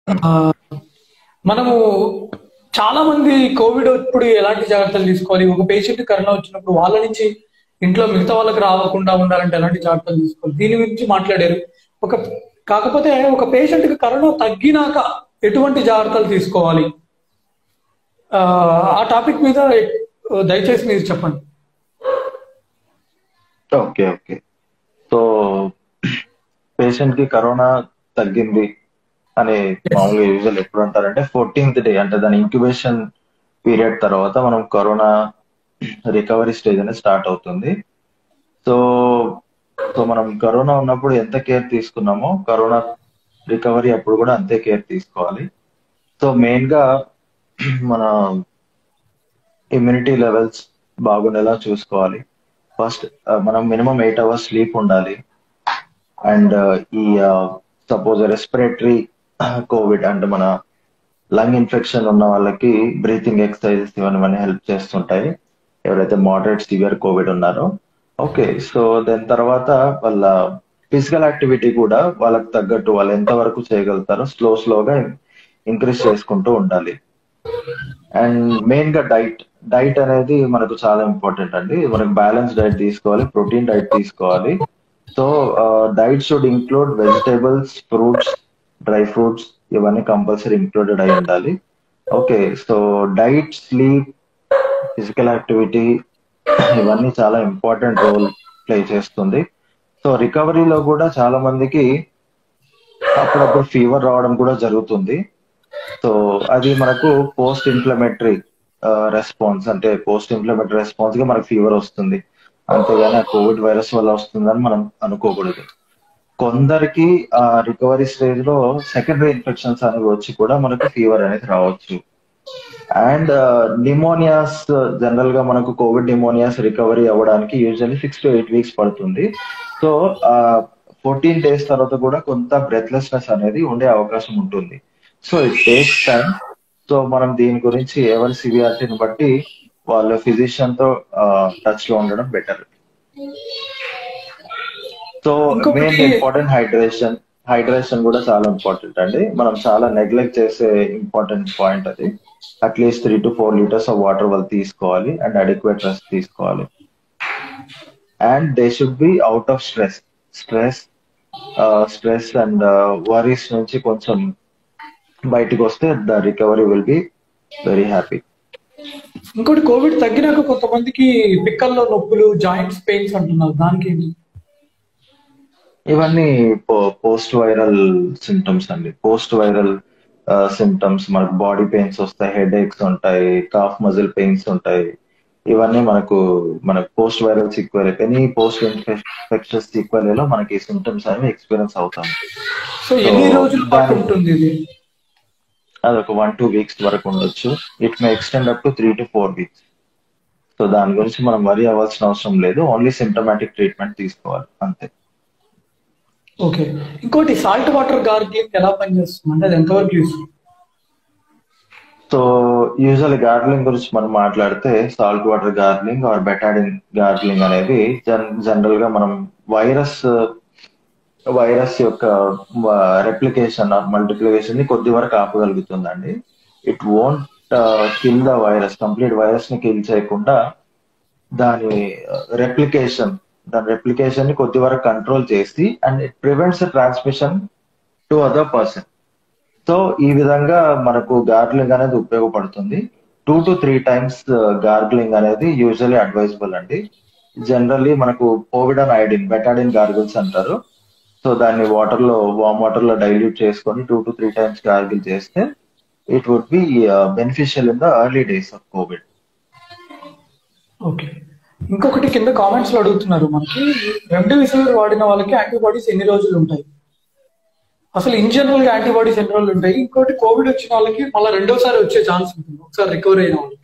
ఆ, మనము చాలా మంది కోవిడ్ ఇప్పుడు ఎలాంటి జాగ్రత్తలు తీసుకోవాలి ఒక పేషెంట్ కరోనా వచ్చినప్పుడు వాళ్ళ నుంచి ఇంట్లో మిగతా వాళ్ళకి రాకుండా ఉండాలంటే ఎలాంటి జాగ్రత్తలు తీసుకోవాలి దీని గురించి మాట్లాడారు ఒక కాకపోతే ఒక పేషెంట్ కి కరోనా తగ్గినాక ఎటువంటి జాగ్రత్తలు తీసుకోవాలి ఆ, ఆ టాపిక్ మీద దయచేసి మీరు చెప్పండి ఓకే ఓకే సో పేషెంట్ కి కరోనా తగ్గింది అని మామూలుగా యూజువల్ ఎప్పుడు అంటారంటే ఫోర్టీన్త్ డే అంటే దాని ఇంక్యుబేషన్ పీరియడ్ తర్వాత మనం కరోనా రికవరీ స్టేజ్ అనేది స్టార్ట్ అవుతుంది సో సో మనం కరోనా ఉన్నప్పుడు ఎంత కేర్ తీసుకున్నామో కరోనా రికవరీ అప్పుడు కూడా అంతే కేర్ తీసుకోవాలి సో మెయిన్ గా మన ఇమ్యూనిటీ లెవెల్స్ బాగుండేలా చూసుకోవాలి ఫస్ట్ మనం మినిమం ఎయిట్ అవర్స్ స్లీప్ ఉండాలి అండ్ ఈ సపోజ్ రెస్పిరేటరీ కోవిడ్ అంటే మన లంగ్ ఇన్ఫెక్షన్ ఉన్న వాళ్ళకి బ్రీతింగ్ ఎక్సర్సైజెస్ ఇవన్నీ హెల్ప్ చేస్తుంటాయి ఎవరైతే మోడరేట్ సివియర్ కోవిడ్ ఉన్నారో ఓకే సో దాని తర్వాత వాళ్ళ ఫిజికల్ యాక్టివిటీ కూడా వాళ్ళకి తగ్గట్టు వాళ్ళు ఎంత వరకు చేయగలుగుతారో స్లో స్లోగా ఇంక్రీజ్ చేసుకుంటూ ఉండాలి అండ్ మెయిన్ గా డైట్ డైట్ అనేది మనకు చాలా ఇంపార్టెంట్ అండి మనకు బ్యాలెన్స్ డైట్ తీసుకోవాలి ప్రోటీన్ డైట్ తీసుకోవాలి so diet should include vegetables fruits dry fruits ఇవన్నీ కంపల్సరీ ఇంక్లూడెడ్ అయి ఉండాలి okay so diet sleep physical activity ఇవన్నీ చాలా ఇంపార్టెంట్ రోల్ ప్లే చేస్తుంది సో రికవరీలో కూడా చాలా మందికి అప్పుడప్పుడు ఫీవర్ రావడం కూడా జరుగుతుంది సో అది మనకు పోస్ట్ ఇంప్లమెంటరీ రెస్పాన్స్ అంటే పోస్ట్ ఇంప్లమెంటరీ రెస్పాన్స్ గా మనకు ఫీవర్ వస్తుంది అంతేగాని ఆ కోవిడ్ వైరస్ వల్ల వస్తుందని మనం అనుకోకూడదు కొందరికి ఆ రికవరీ స్టేజ్ లో సెకండరీ ఇన్ఫెక్షన్స్ అనేవి వచ్చి కూడా మనకు ఫీవర్ అనేది రావచ్చు అండ్ నిమోనియాస్ జనరల్ గా మనకు కోవిడ్ నిమోనియాస్ రికవరీ అవ్వడానికి usually six to eight weeks పడుతుంది సో ఫోర్టీన్ డేస్ తర్వాత కూడా కొంత బ్రెత్లెస్నెస్ అనేది ఉండే అవకాశం ఉంటుంది so it takes time so మనం దీని గురించి ఎవరి సివియారిటీని బట్టి వాళ్ళ ఫిజిషియన్ తో టచ్ లో ఉండడం బెటర్ సో ఇంకొకటి- మెయిన్ ఇంపార్టెంట్ హైడ్రేషన్ హైడ్రేషన్ కూడా చాలా ఇంపార్టెంట్ అండి మనం చాలా నెగ్లెక్ట్ చేసే ఇంపార్టెంట్ పాయింట్ అది at least three to four litres of water వాళ్ళు తీసుకోవాలి అండ్ అడిక్వేట్ రెస్ట్ తీసుకోవాలి and they should be out of stress stress stress and worries నుంచి కొంచెం బయటకు వస్తే the recovery will be very happy ఇంకోటి కోవిడ్ తగ్గినాక కొంతమందికి పిక్కల్లో నొప్పులు జాయింట్స్ పెయిన్స్ అంటున్నారు దానికి ఏంటి? ఇవన్నీ పోస్ట్ వైరల్ సిమ్టమ్స్ అండి పోస్ట్ వైరల్ సిమ్టమ్స్ మనకు బాడీ పెయిన్స్ వస్తాయి హెడ్ ఏక్స్ ఉంటాయి కాఫ్ మజిల్ పెయిన్స్ ఉంటాయి ఇవన్నీ మనకు మనకు post viral sequel any post infections sequel లో మనకి సిమ్టమ్స్ అనేవి ఎక్స్పీరియన్స్ అవుతాం సో ఎన్ని రోజుల పాటు దాని- ఉంటుంది ఇది అది ఒక వన్ టూ వీక్స్ వరకు ఉండొచ్చు it may extend up to three to four weeks so దాని గురించి మనం వరి అవ్వాల్సిన అవసరం లేదు ఓన్లీ సిమ్టమాటిక్ ట్రీట్మెంట్ తీసుకోవాలి అంతే ఓకే ఇంకోటి సాల్ట్ వాటర్ గార్గిలింగ్ ఎలా పనిచేస్తుంది అంటే అది ఎంతవరకు యూస్ సో యూజువల్ గార్గ్లింగ్ గురించి మనం మాట్లాడితే salt water gargling or betadine gargling అనేది జనరల్ గా మనం వైరస్ వైరస్ యొక్క రెప్లికేషన్ ఆర్ మల్టిప్లికేషన్ ని కొద్ది వరకు ఆపగలుగుతుందండి it won't kill the virus complete virus ని కిల్ చేయకుండా దాని రెప్లికేషన్ దాని రెప్లికేషన్ ని కొద్ది వరకు కంట్రోల్ చేసి and it prevents transmission to other person so ఈ విధంగా మనకు గార్గ్లింగ్ అనేది ఉపయోగపడుతుంది two to three times gargling అనేది యూజువల్లీ అడ్వైజబుల్ అండి జనరల్లీ మనకు కోవిడన్ ఐడిన్ బెటాడిన్ గార్గిల్స్ అంటారు సో దాన్ని వాటర్ లో వామ్ వాటర్ లో డైల్యూట్ చేసుకొని two to three times gargle చేస్తే it would be beneficial in the early days of COVID okay ఇంకొకటి కింద కామెంట్స్ లో అడుగుతున్నారు మనకి రెమ్డెసివిర్ వాడిన వాళ్ళకి యాంటీబాడీస్ ఎన్ని రోజులు ఉంటాయి అసలు ఇన్ జనరల్ గా యాంటీబాడీస్ ఎన్ని రోజులు ఉంటాయి ఇంకోటి కోవిడ్ వచ్చిన వాళ్ళకి మళ్ళీ రెండోసారి వచ్చే ఛాన్స్ ఉంటుంది ఒకసారి రికవర్ అయిన వాళ్ళకి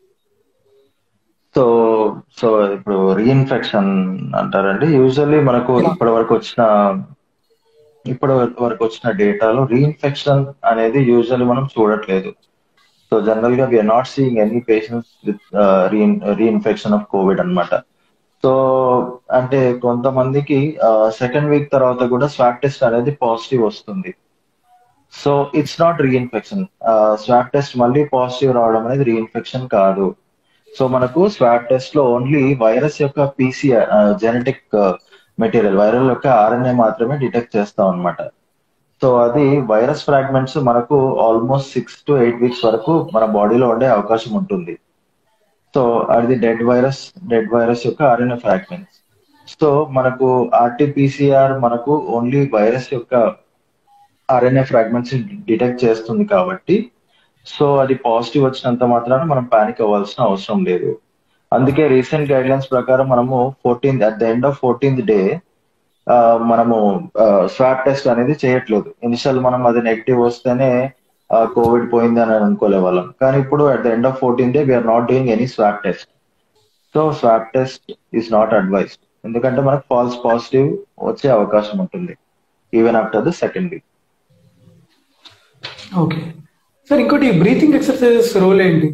సో సో ఇప్పుడు రీఇన్ఫెక్షన్ అంటారండి యూజువల్లీ మనకు ఇప్పటి వరకు వచ్చిన ఇప్పటి వరకు వచ్చిన డేటాలో రీఇన్ఫెక్షన్ అనేది యూజువల్లీ మనం చూడట్లేదు సో జనరల్ గా we're not seeing any patients with reinfection of COVID అన్నమాట సో అంటే కొంతమందికి సెకండ్ వీక్ తర్వాత కూడా స్వాబ్ టెస్ట్ అనేది పాజిటివ్ వస్తుంది so it's not reinfection swab test మళ్ళీ పాజిటివ్ రావడం అనేది రీఇన్ఫెక్షన్ కాదు సో మనకు స్వాబ్ టెస్ట్ లో ఓన్లీ వైరస్ యొక్క పీసీఆర్ జెనెటిక్ మెటీరియల్ వైరల్ యొక్క ఆర్ఎన్ఏ మాత్రమే డిటెక్ట్ చేస్తాం అనమాట సో అది వైరస్ ఫ్రాగ్మెంట్స్ మనకు almost six to eight weeks వరకు మన బాడీలో ఉండే అవకాశం ఉంటుంది సో అది డెడ్ వైరస్ డెడ్ వైరస్ యొక్క ఆర్ఎన్ఏ ఫ్రాగ్మెంట్స్ సో మనకు ఆర్టీపీసీఆర్ మనకు ఓన్లీ వైరస్ యొక్క ఆర్ఎన్ఏ ఫ్రాగ్మెంట్స్ డిటెక్ట్ చేస్తుంది కాబట్టి సో అది పాజిటివ్ వచ్చినంత మాత్రాన మనం పానిక్ అవ్వాల్సిన అవసరం లేదు అందుకే రీసెంట్ గైడ్ లైన్స్ ప్రకారం మనము fourteenth at the end of fourteenth day మనము స్వాబ్ టెస్ట్ అనేది చేయట్లేదు ఇనిషియల్ మనం అది నెగిటివ్ వస్తేనే కోవిడ్ పోయింది అని అనుకోలే వాళ్ళం కానీ ఇప్పుడు at the end of fourteen day we're not doing any swab test so swab test is not advised ఎందుకంటే మనకు ఫాల్స్ పాజిటివ్ వచ్చే అవకాశం ఉంటుంది even after the second week okay sir ఇంకోటి బ్రీతింగ్ ఎక్సర్సైజెస్ రోల్ ఏంటి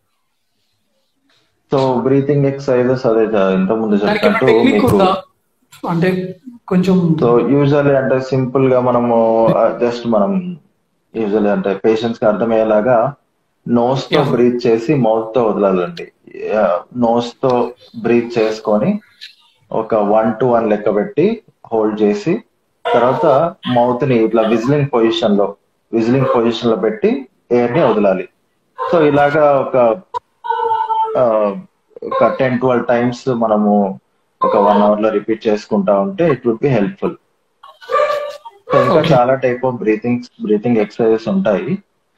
సో బ్రీతింగ్ ఎక్సర్సైజెస్ అదే ఇంత ముందు దానికి చెప్పినట్టు టెక్నిక్ మీకు ఉందా అంటే కొంచెం సో యూజువల్లీ అంటే సింపుల్ గా మనము జస్ట్ మనం యూజువల్లీ అంటే పేషెంట్స్ కి అర్థమయ్యేలాగా నోస్ తో Yeah. బ్రీత్ చేసి మౌత్ తో వదలాలండి నోస్ తో బ్రీత్ చేసుకొని ఒక వన్ టు వన్ లెక్క పెట్టి హోల్డ్ చేసి తర్వాత మౌత్ ని ఇట్లా విజిలింగ్ పొజిషన్ లో విజిలింగ్ పొజిషన్ లో పెట్టి ఎయిర్ ని వదలాలి సో ఇలాగా ఒక ఆ, ఒక టెన్ ట్వెల్వ్ టైమ్స్ మనము ఒక వన్ అవర్ లో రిపీట్ చేసుకుంటా ఉంటే it would be helpful so ఇంకా Okay. చాలా type of breathing breathing exercises ఉంటాయి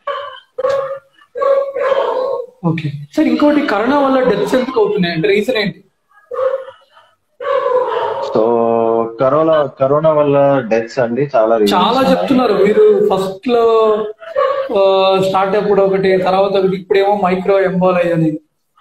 ఓకే సార్ ఇంకోటి కరోనా వల్ల డెత్స్ ఎందుకు అవుతున్నాయి అంటే రీజన్ ఏంటి సో కరోనా కరోనా వల్ల డెత్స్ అండి చాలా reasons చాలా ఉన్నాయి. చెప్తున్నారు మీరు ఫస్ట్ లో స్టార్ట్ అప్పుడు ఒకటి తర్వాత ఒకటి ఇప్పుడేమో మైక్రో ఎంబాలై అని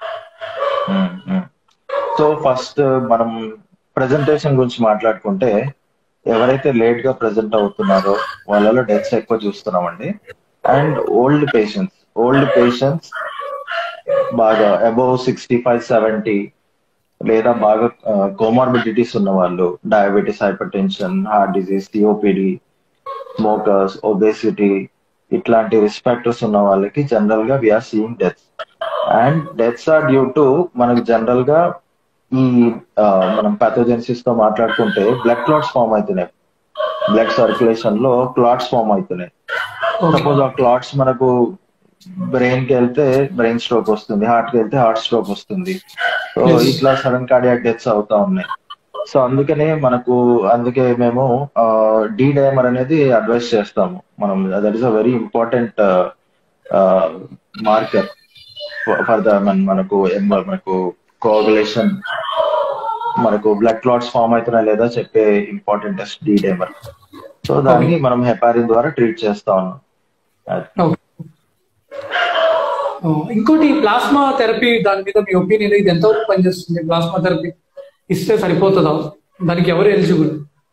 సో ఫస్ట్ మనం ప్రెజెంటేషన్ గురించి మాట్లాడుకుంటే ఎవరైతే లేట్ గా ప్రెజెంట్ అవుతున్నారో వాళ్ళలో డెత్స్ ఎక్కువ చూస్తున్నామండి and old patients old patients బాగా అబౌవ్ సిక్స్టీ ఫైవ్ సెవెంటీ లేదా బాగా కోమార్బిడిటీస్ ఉన్న వాళ్ళు diabetes hypertension heart disease COPD smokers obesity ఇట్లాంటి రిస్పెక్టర్స్ ఉన్న వాళ్ళకి జనరల్ గా we're seeing deaths and deaths are due to మనకు జనరల్ గా ఈ ఆ, మనం పాథోజెన్సిస్ తో మాట్లాడుకుంటే బ్లడ్ క్లాట్స్ ఫామ్ అవుతున్నాయి బ్లడ్ సర్క్యులేషన్ లో క్లాట్స్ ఫామ్ అవుతున్నాయి సపోజ్ ఆ క్లాట్స్ మనకు బ్రెయిన్ కి వెళ్తే బ్రెయిన్ స్ట్రోక్ వస్తుంది హార్ట్ కి వెళ్తే హార్ట్ స్ట్రోక్ వస్తుంది సో Yes. ఇట్లా సడన్ కార్డియాక్ డెత్స్ అవుతా ఉన్నాయి సో అందుకనే మనకు అందుకే మేము డి డైమర్ అనేది అడ్వైస్ చేస్తాము మనం that is a very important marker for the మనకు em- మనకు కోగులేషన్ మనకు బ్లడ్ క్లాట్స్ ఫామ్ అవుతున్నా లేదా చెప్పే important test D dimer so దాన్ని మనం హెపారిన్ ద్వారా ట్రీట్ చేస్తా ఉన్నాం అది. ఓకే. ఆ, ఇంకోటి ప్లాస్మా థెరపీ దాని మీద మీ ఒపీనియన్ ఇది ఎంతవరకు పనిచేస్తుంది ప్లాస్మా థెరపీ ఇస్తే సరిపోతుందా దానికి ఎవరు eligible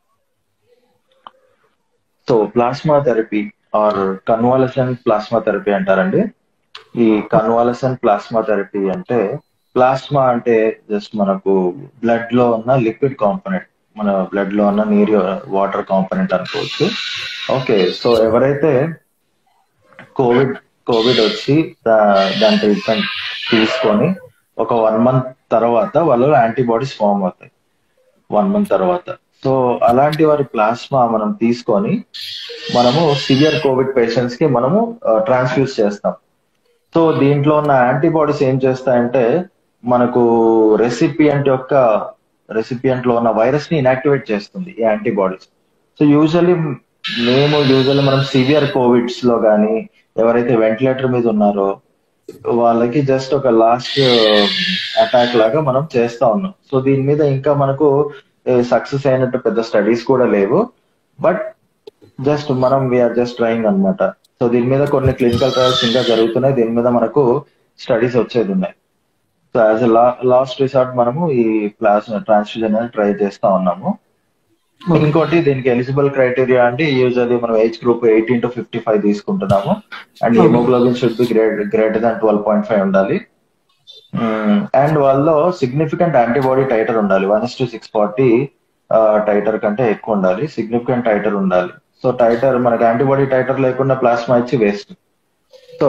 so plasma therapy or convalescent plasma therapy అంటారండి ఈ కన్వాలసన్ ప్లాస్మా థెరపీ అంటే ప్లాస్మా అంటే జస్ట్ మనకు బ్లడ్ లో ఉన్న లిక్విడ్ కాంపోనెంట్ మన బ్లడ్ లో ఉన్న నీరు వాటర్ కాంపోనెంట్ అనుకోవచ్చు ఓకే సో ఎవరైతే కోవిడ్ కోవిడ్ వచ్చి దా- దాని ట్రీట్మెంట్ తీసుకొని ఒక వన్ మంత్ తర్వాత వాళ్ళు యాంటీబాడీస్ ఫామ్ అవుతాయి వన్ మంత్ తర్వాత సో అలాంటి వారి ప్లాస్మా మనం తీసుకొని మనము సివియర్ కోవిడ్ పేషెంట్స్ కి మనము ట్రాన్స్ఫ్యూజ్ చేస్తాం సో దీంట్లో ఉన్న యాంటీబాడీస్ ఏం చేస్తాయంటే మనకు రెసిపియంట్ యొక్క రెసిపియంట్ లో ఉన్న వైరస్ ని ఇనాక్టివేట్ చేస్తుంది ఈ యాంటీబాడీస్ సో యూజువల్లీ మేము యూజువల్లీ మనం సివియర్ కోవిడ్స్ లో కానీ ఎవరైతే వెంటిలేటర్ మీద ఉన్నారో వాళ్ళకి జస్ట్ ఒక లాస్ట్ అటాక్ లాగా మనం చేస్తా ఉన్నాం సో దీని మీద ఇంకా మనకు సక్సెస్ అయినట్టు పెద్ద స్టడీస్ కూడా లేవు బట్ జస్ట్ మనం వీఆర్ జస్ట్ ట్రైంగ్ అన్నమాట సో దీని మీద కొన్ని క్లినికల్ ట్రయల్స్ ఇంకా జరుగుతున్నాయి దీని మీద మనకు స్టడీస్ వచ్చేది ఉన్నాయి సో యాజ్ లాస్ట్ రిసార్ట్ మనము ఈ ప్లాస్ ట్రాన్స్ఫ్యూజన్ అనేది ట్రై చేస్తా ఉన్నాము ఇంకోటి దీనికి ఎలిజిబుల్ క్రైటీరియా అంటే యూజువల్లీ మనం age group eighteen to fifty five తీసుకుంటున్నాము and Okay. Haemoglobin should be great greater than twelve point five ఉండాలి అండ్ వాళ్ళలో సిగ్నిఫికెంట్ యాంటీబాడీ టైటర్ ఉండాలి one to six forty titre కంటే ఎక్కువ ఉండాలి సిగ్నిఫికెంట్ టైటర్ ఉండాలి సో టైటర్ మనకి యాంటీబాడీ టైటర్ లేకుండా ప్లాస్మా ఇచ్చి వేస్ట్ సో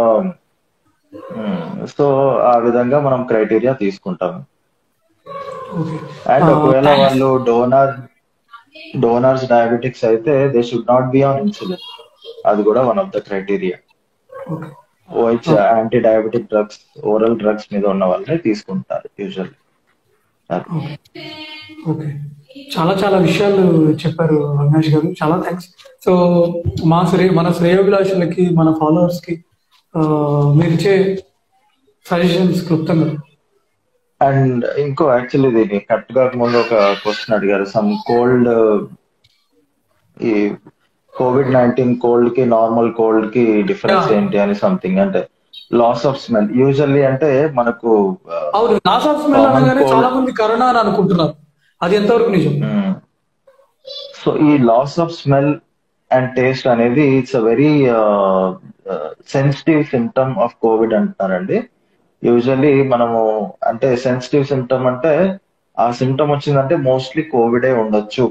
సో ఆ విధంగా మనం క్రైటీరియా తీసుకుంటాము ఓకే అండ్ ఒకవేళ వాళ్ళు డోనర్ డోనర్స్ డయాబెటిక్స్ అయితే they should not be on insulin అది కూడా one of the criteria okay oh anti diabetic drugs oral drugs మీద ఉన్న వాళ్ళే తీసుకుంటారు యూజువల్లీ ఓకే చాలా చాలా విషయాలు చెప్పారు అవినాష్ గారు చాలా థ్యాంక్స్ సో మా శ్రేయ మన శ్రేయోభిలాషులకి మన ఫాలోవర్స్ కి ఆ, మీరు ఇచ్చే సజెషన్స్ క్లుప్తంగా అండ్ ఇంకో యాక్చువల్లీ దీన్ని కట్ కాకముందు ఒక క్వశ్చన్ అడిగారు సమ్ కోల్డ్ ఈ కోవిడ్ నైన్టీన్ కోల్డ్ కి నార్మల్ కోల్డ్ కి డిఫరెన్స్ Yeah. ఏంటి అని సంథింగ్ అంటే లాస్ ఆఫ్ స్మెల్ యూజువల్లీ అంటే మనకు ఆ, అవును లాస్ ఆఫ్ స్మెల్ Common అనగానే cold. చాలా మంది కరోనా అని అనుకుంటున్నారు అది ఎంతవరకు నిజం సో ఈ loss of smell and taste అనేది it's a very sensitive symptom of COVID అంటున్నారండి యూజువల్లీ మనము అంటే సెన్సిటివ్ సిమ్టమ్ అంటే ఆ సిమ్టమ్ వచ్చిందంటే మోస్ట్లీ కోవిడే ఉండొచ్చు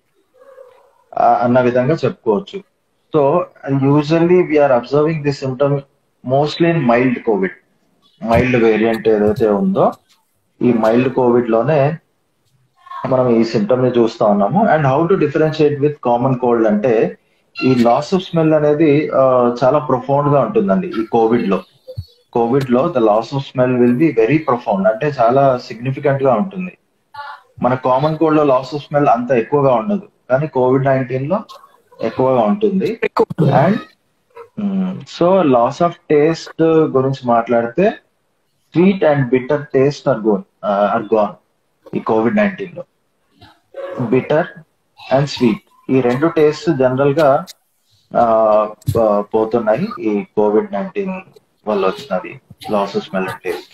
ఆ, అన్న విధంగా చెప్పుకోవచ్చు so usually we're observing the symptom mostly in mild COVID mild variant ఏదైతే ఉందో ఈ మైల్డ్ కోవిడ్ లోనే మనం ఈ సిమ్టమ్ ని చూస్తా ఉన్నాము and how to differentiate with common cold అంటే ఈ లాస్ ఆఫ్ స్మెల్ అనేది ఆ, చాలా ప్రొఫౌండ్ గా ఉంటుందండి ఈ కోవిడ్ లో కోవిడ్ లో the loss of smell will be very profound అంటే చాలా సిగ్నిఫికెంట్ గా ఉంటుంది మన కామన్ కోల్డ్ లో లాస్ ఆఫ్ స్మెల్ అంత ఎక్కువగా ఉండదు కానీ కోవిడ్ నైన్టీన్ లో ఎక్కువగా ఉంటుంది and so loss of taste గురించి మాట్లాడితే sweet and bitter taste are gone are gone ఈ కోవిడ్ నైన్టీన్ లో బిటర్ అండ్ స్వీట్ ఈ రెండు టేస్ట్ జనరల్ గా ఆ, ప- పోతున్నాయి ఈ కోవిడ్ నైన్టీన్ వల్ల వచ్చినది loss of smell and taste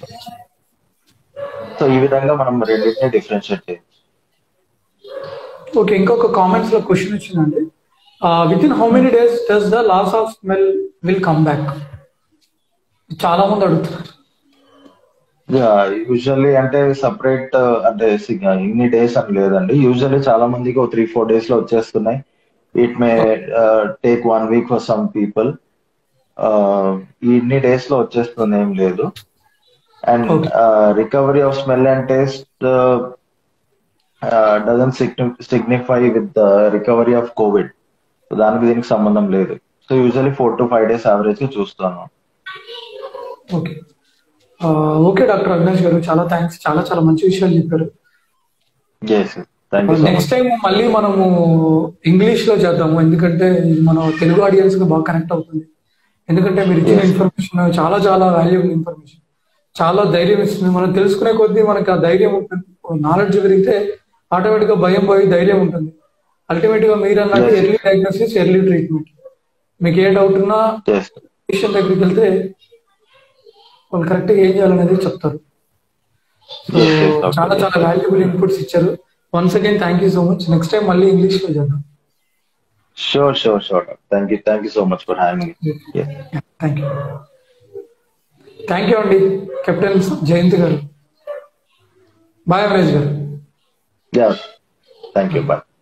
so ఈ విధంగా మనం రెండింటిని డిఫరెన్షియేట్ చేయొచ్చు ఓకే ఇంకొక కామెంట్స్ లో క్వశ్చన్ వచ్చిందండి with in how many days does the loss of smell will come back చాలా మంది అడుగుతున్నారు యూజువల్లీ అంటే సపరేట్ అంటే సి- ఇన్ని డేస్ అని లేదండి యూజువల్లీ చాలా మందికి ఒక త్రీ ఫోర్ డేస్ లో వచ్చేస్తున్నాయి it may take one week for some people ఇన్ని డేస్ లో వచ్చేస్తుంది ఏం లేదు and Okay. Recovery of smell and taste doesn't signify with recovery of COVID దానికి దీనికి సంబంధం లేదు so usually four to five days average గా చూస్తాను ఓకే ఓకే డాక్టర్ అవినాష్ గారు చాలా థ్యాంక్స్ చాలా చాలా మంచి విషయాలు చెప్పారు yes thank you so much next time మళ్ళీ మనము ఇంగ్లీష్ లో చేద్దాము ఎందుకంటే ఇది మన తెలుగు ఆడియన్స్ కి బాగా కనెక్ట్ అవుతుంది ఎందుకంటే మీరు ఇచ్చిన Yes. ఇన్ఫర్మేషన్ చాలా చాలా వాల్యుబుల్ ఇన్ఫర్మేషన్ చాలా ధైర్యం ఇస్తుంది మనం తెలుసుకునే కొద్దీ మనకి ఆ ధైర్యం ఉంటుంది నాలెడ్జ్ పెరిగితే ఆటోమేటిక్ గా భయం పోయి ధైర్యం ఉంటుంది అల్టిమేట్ గా మీరు అన్నట్టు Yes. Early diagnosis early treatment మీకు ఏ డౌట్ ఉన్నా ఎస్ పేషెంట్ దగ్గరికి వెళ్తే వాళ్ళు కరెక్ట్ గా ఏం చేయాలనేది చెప్తారు సో Yes, yes, doctor. చాలా చాలా వాల్యుబుల్ ఇన్పుట్స్ ఇచ్చారు once again thank you so much next time మళ్ళీ ఇంగ్లీష్ లో చేద్దాం sure sure sure thank you thank you so much for having thank you thank you అండి కెప్టెన్ జయంత్ గారు బాయ్ అమరేష్ గారు yeah thank you bye